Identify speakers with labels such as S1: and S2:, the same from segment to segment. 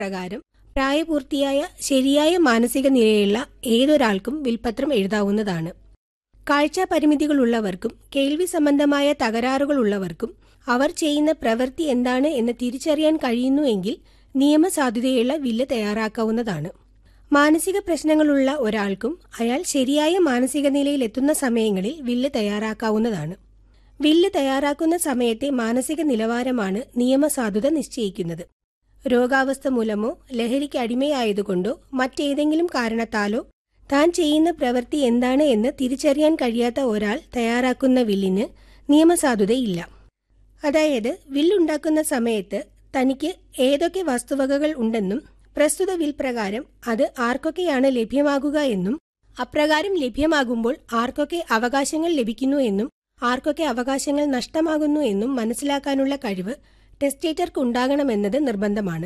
S1: പ്രകാരം പ്രായപൂർത്തിയായ ശരിയായ മാനസിക നിലയുള്ള ഏതൊരാൾക്കും വിൽപത്രം എഴുതാവുന്നതാണ് കാഴ്ചാ പരിമിതികളുള്ളവർക്കും കേൾവി സംബന്ധമായ തകരാറുകളുള്ളവർക്കും അവർ ചെയ്യുന്ന പ്രവൃത്തി എന്താണ് എന്ന് തിരിച്ചറിയാൻ കഴിയുന്നുവെങ്കിൽ നിയമസാധുതയുള്ള വില്ല് തയ്യാറാക്കാവുന്നതാണ് മാനസിക പ്രശ്നങ്ങളുള്ള ഒരാൾക്കും അയാൾ ശരിയായ മാനസിക നിലയിൽ എത്തുന്ന സമയങ്ങളിൽ വില്ല് തയ്യാറാക്കാവുന്നതാണ് വില്ല് തയ്യാറാക്കുന്ന സമയത്തെ മാനസിക നിലവാരമാണ് നിയമസാധുത നിശ്ചയിക്കുന്നത് രോഗാവസ്ഥ മൂലമോ ലഹരിക്ക് അടിമയായതുകൊണ്ടോ മറ്റേതെങ്കിലും കാരണത്താലോ താൻ ചെയ്യുന്ന പ്രവൃത്തി എന്താണ് എന്ന് തിരിച്ചറിയാൻ കഴിയാത്ത ഒരാൾ തയ്യാറാക്കുന്ന വില്ലിന് നിയമസാധുതയില്ല അതായത് വില്ലുണ്ടാക്കുന്ന സമയത്ത് തനിക്ക് ഏതൊക്കെ വസ്തുവകകൾ ഉണ്ടെന്നും പ്രസ്തുത വിൽ പ്രകാരം അത് ആർക്കൊക്കെയാണ് ലഭ്യമാകുക എന്നും അപ്രകാരം ലഭ്യമാകുമ്പോൾ ആർക്കൊക്കെ അവകാശങ്ങൾ ലഭിക്കുന്നു എന്നും ആർക്കൊക്കെ അവകാശങ്ങൾ നഷ്ടമാകുന്നു എന്നും മനസ്സിലാക്കാനുള്ള കഴിവ് ടെസ്റ്റേറ്റർക്ക് ഉണ്ടാകണമെന്നത് നിർബന്ധമാണ്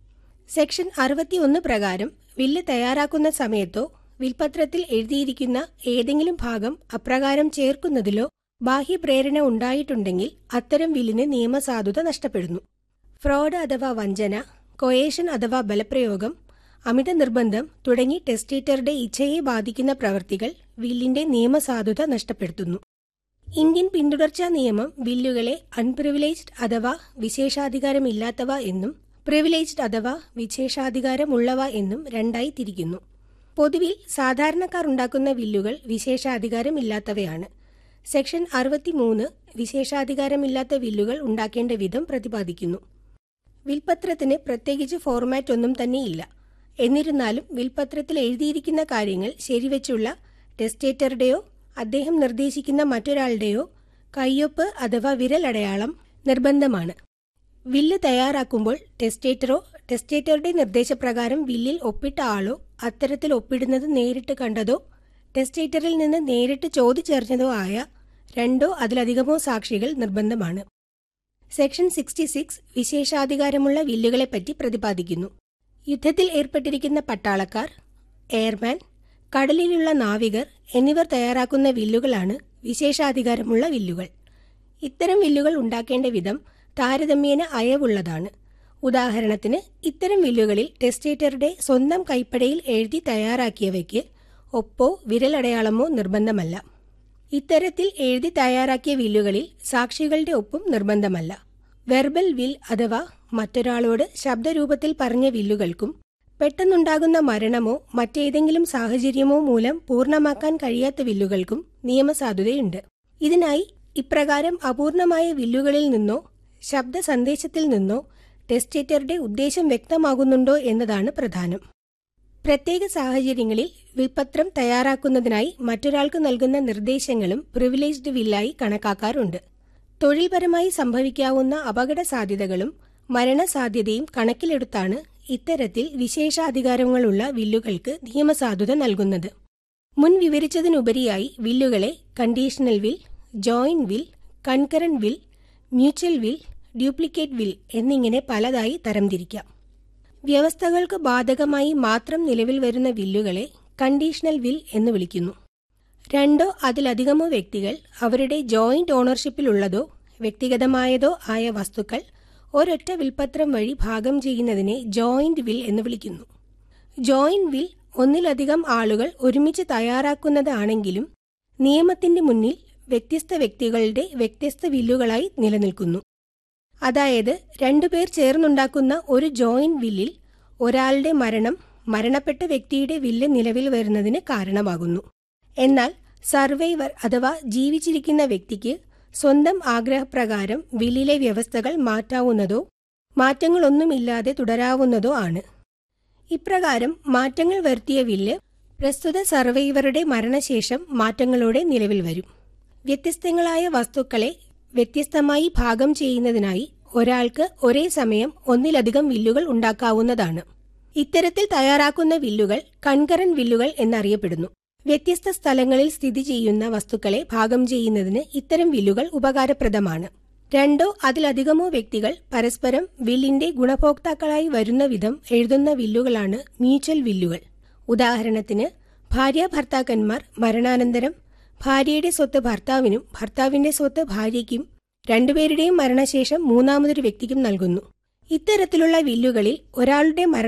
S1: സെക്ഷൻ അറുപത്തിയൊന്ന് പ്രകാരം വില്ല് തയ്യാറാക്കുന്ന സമയത്തോ വിൽപത്രത്തിൽ എഴുതിയിരിക്കുന്ന ഏതെങ്കിലും ഭാഗം അപ്രകാരം ചേർക്കുന്നതിലോ ബാഹ്യപ്രേരണ ഉണ്ടായിട്ടുണ്ടെങ്കിൽ അത്തരം വില്ലിന് നിയമസാധുത നഷ്ടപ്പെടുന്നു ഫ്രോഡ് അഥവാ വഞ്ചന കൊയേഷൻ അഥവാ ബലപ്രയോഗം അമിത നിർബന്ധം തുടങ്ങി ടെസ്റ്റേറ്ററുടെ ഇച്ഛയെ ബാധിക്കുന്ന പ്രവർത്തികൾ വില്ലിന്റെ നിയമസാധുത നഷ്ടപ്പെടുത്തുന്നു ഇന്ത്യൻ പിന്തുടർച്ചാ നിയമം ബില്ലുകളെ അൺപ്രിവിലേജ്ഡ് അഥവാ വിശേഷാധികാരമില്ലാത്തവ എന്നും പ്രിവിലേജ്ഡ് അഥവാ വിശേഷാധികാരമുള്ളവ എന്നും രണ്ടായി തിരിക്കുന്നു പൊതുവിൽ സാധാരണക്കാർ ഉണ്ടാക്കുന്ന വില്ലുകൾ വിശേഷാധികാരമില്ലാത്തവയാണ് സെക്ഷൻ അറുപത്തിമൂന്ന് വിശേഷാധികാരമില്ലാത്ത വില്ലുകൾ ഉണ്ടാക്കേണ്ട വിധം പ്രതിപാദിക്കുന്നു വിൽപത്രത്തിന് പ്രത്യേകിച്ച് ഫോർമാറ്റ് ഒന്നും തന്നെയില്ല എന്നിരുന്നാലും വിൽപത്രത്തിൽ എഴുതിയിരിക്കുന്ന കാര്യങ്ങൾ ശരിവെച്ചുള്ള ടെസ്റ്റേറ്ററുടെയോ അദ്ദേഹം നിർദ്ദേശിക്കുന്ന മറ്റൊരാളുടെയോ കയ്യൊപ്പ് അഥവാ വിരലടയാളം നിർബന്ധമാണ് വില്ല് തയ്യാറാക്കുമ്പോൾ ടെസ്റ്റേറ്ററോ ടെസ്റ്റേറ്ററുടെ നിർദ്ദേശപ്രകാരം വില്ലിൽ ഒപ്പിട്ട ആളോ അത്തരത്തിൽ ഒപ്പിടുന്നത് നേരിട്ട് കണ്ടതോ ടെസ്റ്റേറ്ററിൽ നിന്ന് നേരിട്ട് ചോദിച്ചറിഞ്ഞതോ ആയ രണ്ടോ അതിലധികമോ സാക്ഷികൾ നിർബന്ധമാണ് സെക്ഷൻ സിക്സ്റ്റി സിക്സ് വിശേഷാധികാരമുള്ള വില്ലുകളെപ്പറ്റി പ്രതിപാദിക്കുന്നു യുദ്ധത്തിൽ ഏർപ്പെട്ടിരിക്കുന്ന പട്ടാളക്കാർ എയർമാൻ കടലിലുള്ള നാവികർ എന്നിവർ തയ്യാറാക്കുന്ന വില്ലുകളാണ് വിശേഷാധികാരമുള്ള വില്ലുകൾ ഇത്തരം വില്ലുകൾ ഉണ്ടാക്കേണ്ട വിധം താരതമ്യേന അയവുള്ളതാണ് ഉദാഹരണത്തിന് ഇത്തരം വില്ലുകളിൽ ടെസ്റ്റേറ്ററുടെ സ്വന്തം കൈപ്പടയിൽ എഴുതി തയ്യാറാക്കിയവയ്ക്ക് ഒപ്പോ വിരലടയാളമോ നിർബന്ധമല്ല ഇത്തരത്തിൽ എഴുതി തയ്യാറാക്കിയ വില്ലുകളിൽ സാക്ഷികളുടെ ഒപ്പും നിർബന്ധമല്ല വെർബൽ വിൽ അഥവാ മറ്റൊരാളോട് ശബ്ദരൂപത്തിൽ പറഞ്ഞ വില്ലുകൾക്കും പെട്ടെന്നുണ്ടാകുന്ന മരണമോ മറ്റേതെങ്കിലും സാഹചര്യമോ മൂലം പൂർണ്ണമാക്കാൻ കഴിയാത്ത വില്ലുകൾക്കും നിയമസാധുതയുണ്ട് ഇതിനായി ഇപ്രകാരം അപൂർണമായ വില്ലുകളിൽ നിന്നോ ശബ്ദ സന്ദേശത്തിൽ നിന്നോ ടെസ്റ്റേറ്ററുടെ ഉദ്ദേശം വ്യക്തമാകുന്നുണ്ടോ എന്നതാണ് പ്രധാനം പ്രത്യേക സാഹചര്യങ്ങളിൽ വിൽപത്രം തയ്യാറാക്കുന്നതിനായി മറ്റൊരാൾക്ക് നൽകുന്ന നിർദ്ദേശങ്ങളും പ്രിവിലേജ്ഡ് വില്ലായി കണക്കാക്കാറുണ്ട് തൊഴിൽപരമായി സംഭവിക്കാവുന്ന അപകട സാധ്യതകളും മരണസാധ്യതയും കണക്കിലെടുത്താണ് ഇത്തരത്തിൽ വിശേഷാധികാരങ്ങളുള്ള വില്ലുകൾക്ക് നിയമസാധുത നൽകുന്നത് മുൻ വിവരിച്ചതിനുപരിയായി വില്ലുകളെ conditional will joint will concurrent will mutual will duplicate will എന്നിങ്ങനെ പലതായി തരംതിരിക്കാം വ്യവസ്ഥകൾക്ക് ബാധകമായി മാത്രം നിലവിൽ വരുന്ന വില്ലുകളെ കണ്ടീഷണൽ വിൽ എന്ന് വിളിക്കുന്നു രണ്ടോ അതിലധികമോ വ്യക്തികൾ അവരുടെ ജോയിന്റ് ഓണർഷിപ്പിലുള്ളതോ വ്യക്തിഗതമായതോ ആയ വസ്തുക്കൾ ഒരൊറ്റ വിൽപത്രം വഴി ഭാഗം ചെയ്യുന്നതിനെ ജോയിന്റ് വിൽ എന്ന് വിളിക്കുന്നു ജോയിന്റ് വിൽ ഒന്നിലധികം ആളുകൾ ഒരുമിച്ച് തയ്യാറാക്കുന്നതാണെങ്കിലും നിയമത്തിന്റെ മുന്നിൽ വ്യത്യസ്ത വ്യക്തികളുടെ വ്യത്യസ്ത വില്ലുകളായി നിലനിൽക്കുന്നു അതായത് രണ്ടുപേർ ചേർന്നുണ്ടാക്കുന്ന ഒരു ജോയിന്റ് വില്ലിൽ ഒരാളുടെ മരണം മരണപ്പെട്ട വ്യക്തിയുടെ വില്ല് നിലവിൽ വരുന്നതിന് കാരണമാകുന്നു എന്നാൽ സർവൈവർ അഥവാ ജീവിച്ചിരിക്കുന്ന വ്യക്തിക്ക് സ്വന്തം ആഗ്രഹപ്രകാരം വില്ലിലെ വ്യവസ്ഥകൾ മാറ്റാവുന്നതോ മാറ്റങ്ങളൊന്നുമില്ലാതെ തുടരാവുന്നതോ ആണ് ഇപ്രകാരം മാറ്റങ്ങൾ വരുത്തിയ വില്ല് പ്രസ്തുത സർവൈവറുടെ മരണശേഷം മാറ്റങ്ങളോടെ നിലവിൽ വരും വ്യത്യസ്തങ്ങളായ വസ്തുക്കളെ വ്യത്യസ്തമായി ഭാഗം ചെയ്യുന്നതിനായി ഒരാൾക്ക് ഒരേ സമയം ഒന്നിലധികം വില്ലുകൾ ഉണ്ടാക്കാവുന്നതാണ് ഇത്തരത്തിൽ തയ്യാറാക്കുന്ന വില്ലുകൾ കൺകറൻ വില്ലുകൾ എന്നറിയപ്പെടുന്നു വ്യത്യസ്ത സ്ഥലങ്ങളിൽ സ്ഥിതി ചെയ്യുന്ന വസ്തുക്കളെ ഭാഗം ചെയ്യുന്നതിന് ഇത്തരം വില്ലുകൾ ഉപകാരപ്രദമാണ് രണ്ടോ അതിലധികമോ വ്യക്തികൾ പരസ്പരം വില്ലിന്റെ ഗുണഭോക്താക്കളായി വരുന്ന വിധം എഴുതുന്ന വില്ലുകളാണ് മ്യൂച്വൽ വില്ലുകൾ ഉദാഹരണത്തിന് ഭാര്യ ഭർത്താക്കന്മാർ മരണാനന്തരം ഭാര്യയുടെ സ്വത്ത് ഭർത്താവിനും ഭർത്താവിന്റെ സ്വത്ത് ഭാര്യയ്ക്കും രണ്ടുപേരുടെയും മരണശേഷം മൂന്നാമതൊരു വ്യക്തിക്കും നൽകുന്നു ഇത്തരത്തിലുള്ള വില്ലുകളിൽ ഒരാളുടെ മരണ